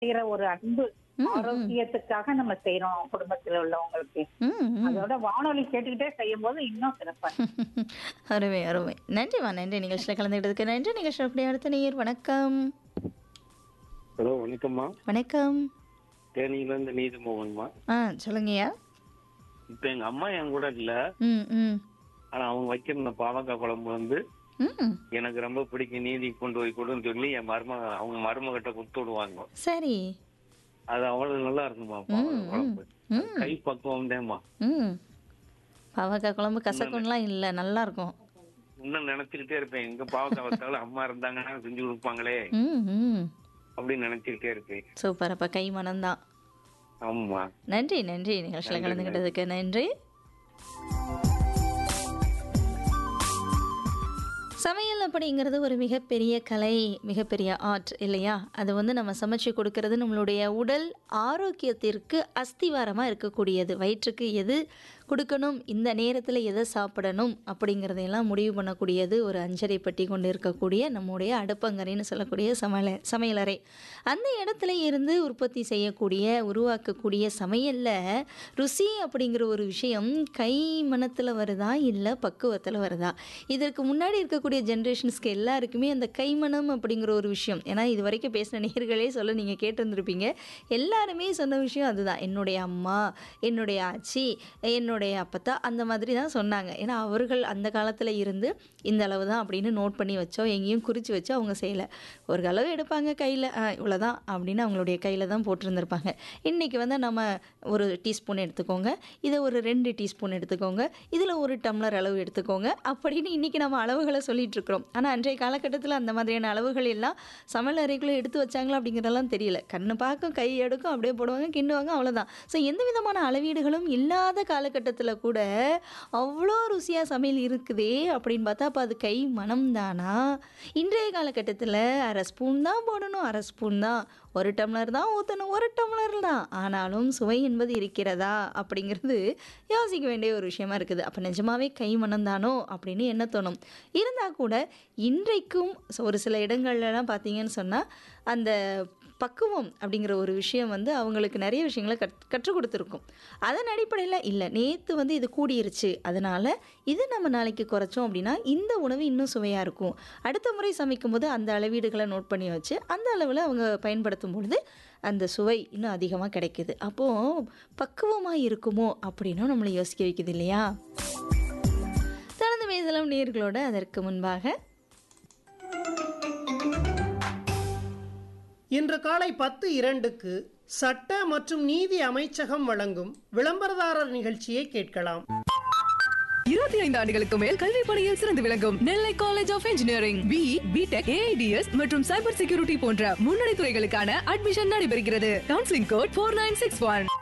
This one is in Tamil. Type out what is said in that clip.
செய்யற ஒரு அன்பு ம், ம். ஆரோக்கியத்துக்காக நம்ம செய்யறோம் குடும்பத்துல உள்ளவங்களுக்கு ம், ம். அதோட வானொலி கேட்டுக்கிட்டே செய்யும் போது இன்னும் சிறப்பா இருக்கு. அருமை அருமை நன்றிம்மா நன்றி நிகழ்ச்சியில் கலந்துக்கிட்டதுக்கு நன்றி நிகழ்ச்சி அப்படி அடுத்த நேயர் வணக்கம் ஹலோ வணக்கம்மா வணக்கம் தேனியில இருந்து நீதி மோகன்மா ஆ சொல்லுங்கய்யா இப்ப எங்க அம்மா என் கூட இல்ல ம் ம் ஆனா அவங்க வைக்கிற இந்த பாவக்காய் குழம்பு வந்து ம் எனக்கு ரொம்ப பிடிக்கும் நீதி கொண்டு போய் கொடுன்னு சொல்லி என் மருமக அவங்க மருமகிட்ட கொடுத்து விடுவாங்க சரி அது அவ்வளவு நல்லா இருக்குமா பாவக்காய் குழம்பு ம் கை பக்குவம் தேம்மா ம் பாவக்காய் குழம்பு கசக்கும்லாம் இல்லை நல்லா இருக்கும் இன்னும் நினைச்சுக்கிட்டே இருப்பேன் எங்க பாவக்காய் வச்சாலும் அம்மா இருந்தாங்கன்னா செஞ்சு கொடுப்பாங்களே ம் ம் அப்படின்னு நினைச்சுக்கிட்டே இருப்பேன் சூப்பர் அப்போ கை மனம்தான் ஆமா நன்றி நன்றி நிகழ்ச்சியில் கலந்துக்கிட்டதுக்கு நன்றி சமையல் அப்படிங்கிறது ஒரு மிகப்பெரிய கலை மிகப்பெரிய ஆர்ட் இல்லையா அது வந்து நம்ம சமைச்சு கொடுக்கறது நம்மளுடைய உடல் ஆரோக்கியத்திற்கு அஸ்திவாரமாக இருக்கக்கூடியது வயிற்றுக்கு எது கொடுக்கணும் இந்த நேரத்தில் எதை சாப்பிடணும் அப்படிங்கிறதையெல்லாம் முடிவு பண்ணக்கூடியது ஒரு அஞ்சரை பட்டி கொண்டு இருக்கக்கூடிய நம்முடைய அடுப்பங்கரைன்னு சொல்லக்கூடிய சமையல சமையலறை அந்த இடத்துல இருந்து உற்பத்தி செய்யக்கூடிய உருவாக்கக்கூடிய சமையலில் ருசி அப்படிங்கிற ஒரு விஷயம் கை மனத்தில் வருதா இல்லை பக்குவத்தில் வருதா இதற்கு முன்னாடி இருக்கக்கூடிய ஜென்ரேஷன்ஸ்க்கு எல்லாருக்குமே அந்த கைமணம் அப்படிங்கிற ஒரு விஷயம் ஏன்னா இது வரைக்கும் பேசின நேர்களே சொல்ல நீங்கள் கேட்டிருந்திருப்பீங்க எல்லாருமே சொன்ன விஷயம் அதுதான் என்னுடைய அம்மா என்னுடைய ஆச்சி என்னுடைய அப்பத்தா அந்த மாதிரி தான் சொன்னாங்க ஏன்னா அவர்கள் அந்த காலத்தில் இருந்து இந்த அளவு தான் அப்படின்னு நோட் பண்ணி வச்சோ எங்கேயும் குறித்து வச்சோ அவங்க செய்யலை ஒரு அளவு எடுப்பாங்க கையில் இவ்வளோதான் அப்படின்னு அவங்களுடைய கையில் தான் போட்டிருந்திருப்பாங்க இன்றைக்கி வந்து நம்ம ஒரு டீஸ்பூன் எடுத்துக்கோங்க இதை ஒரு ரெண்டு டீஸ்பூன் எடுத்துக்கோங்க இதில் ஒரு டம்ளர் அளவு எடுத்துக்கோங்க அப்படின்னு இன்றைக்கி நம்ம அளவுகளை சொல்லிட்டு இருக்கிறோம் ஆனால் அன்றைய காலகட்டத்தில் அந்த மாதிரியான அளவுகள் எல்லாம் சமையல் அறைக்குள்ளே எடுத்து வச்சாங்களா அப்படிங்கிறதெல்லாம் தெரியல கண்ணு பார்க்கும் கை எடுக்கும் அப்படியே போடுவாங்க கிண்டுவாங்க அவ்வளோதான் ஸோ எந்த விதமான அளவீடுகளும் இல்லாத காலகட்டத்தில் கூட அவ்வளோ ருசியாக சமையல் இருக்குதே அப்படின்னு பார்த்தா அப்போ அது கை மனம் தானா இன்றைய காலகட்டத்தில் அரை ஸ்பூன் தான் போடணும் அரை ஸ்பூன் தான் ஒரு டம்ளர் தான் ஊற்றணும் ஒரு டம்ளர் தான் ஆனாலும் சுவை என்பது இருக்கிறதா அப்படிங்கிறது யோசிக்க வேண்டிய ஒரு விஷயமா இருக்குது அப்போ நிஜமாவே கை மனம் தானோ அப்படின்னு என்ன தோணும் இருந்தால் கூட இன்றைக்கும் ஒரு சில இடங்கள்லாம் பார்த்தீங்கன்னு சொன்னால் அந்த பக்குவம் அப்படிங்கிற ஒரு விஷயம் வந்து அவங்களுக்கு நிறைய விஷயங்களை கற் கற்றுக் கொடுத்துருக்கும் அதன் அடிப்படையில் இல்லை நேற்று வந்து இது கூடிருச்சு அதனால் இது நம்ம நாளைக்கு குறைச்சோம் அப்படின்னா இந்த உணவு இன்னும் சுவையாக இருக்கும் அடுத்த முறை சமைக்கும் போது அந்த அளவீடுகளை நோட் பண்ணி வச்சு அந்த அளவில் அவங்க பயன்படுத்தும் பொழுது அந்த சுவை இன்னும் அதிகமாக கிடைக்குது அப்போது பக்குவமாக இருக்குமோ அப்படின்னும் நம்மளை யோசிக்க வைக்குது இல்லையா தொடர்ந்து பேசலாம் நேர்களோட அதற்கு முன்பாக இன்று காலை பத்து இரண்டுக்கு சட்ட மற்றும் நீதி அமைச்சகம் வழங்கும் விளம்பரதாரர் நிகழ்ச்சியை கேட்கலாம் இருபத்தி ஐந்து ஆண்டுகளுக்கு மேல் கல்வி பணியில் சிறந்து விளங்கும் Nellai college of engineering B BTech AIDS மற்றும் சைபர் செக்யூரிட்டி போன்ற முன்னணி துறைகளுக்கான அட்மிஷன் நடைபெறுகிறது counselling code four nine six one